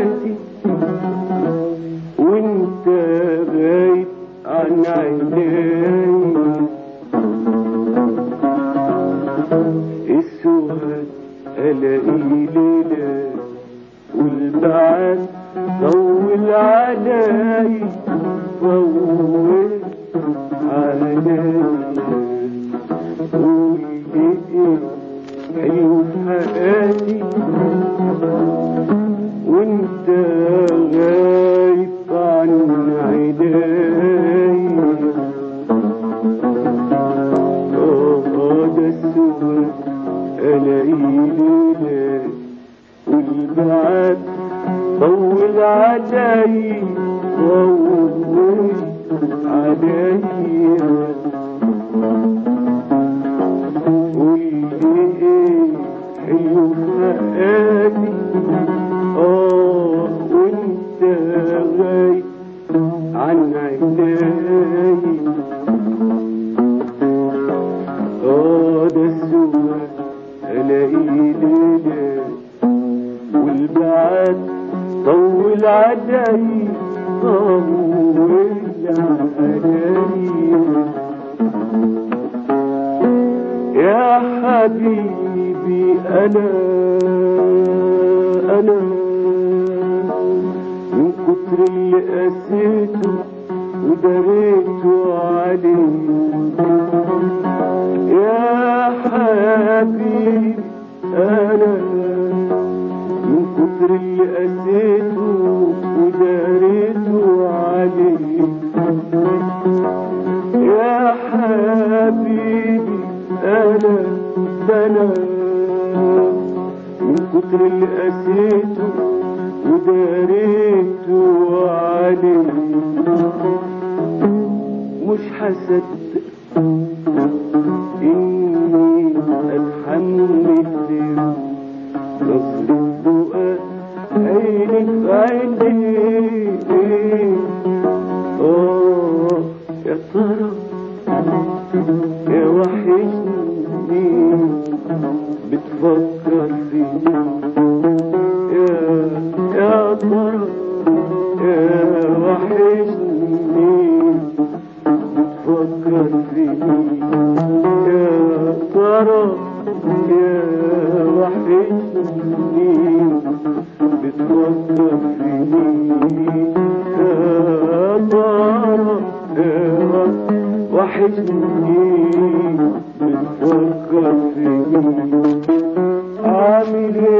حياتي وانت غايب عن عيني السهاد الاقي ليلة والبعد طول علي طول علي قولي حلو في حياتي وانت غايب عن عيني اه ده السواد الاقي ليلة والبعد طول علي طول علي قولي ايه حلو فؤادي اه وانت غايب عن عيني اه ده السواد الاقي ليلة والبعد طول علي طول علي يا حبيبي أنا أنا من كتر اللي قسيته ودريته عليه يا حبيبي أنا من كتر اللي قسيته ودريته عليه يا حبيبي انا ده انا من كتر اللي قسيته وداريته عليه مش هصدق اني اتحمل نصر الدقاء عينك في عيني اه يا ترى يا وحشني بتفكر فيني يا يا ترى يا وحشني بتفكر فيني يا ترى يا وحشني بتفكر فيني يا ترى يا وحشني بتفكر فيني عامل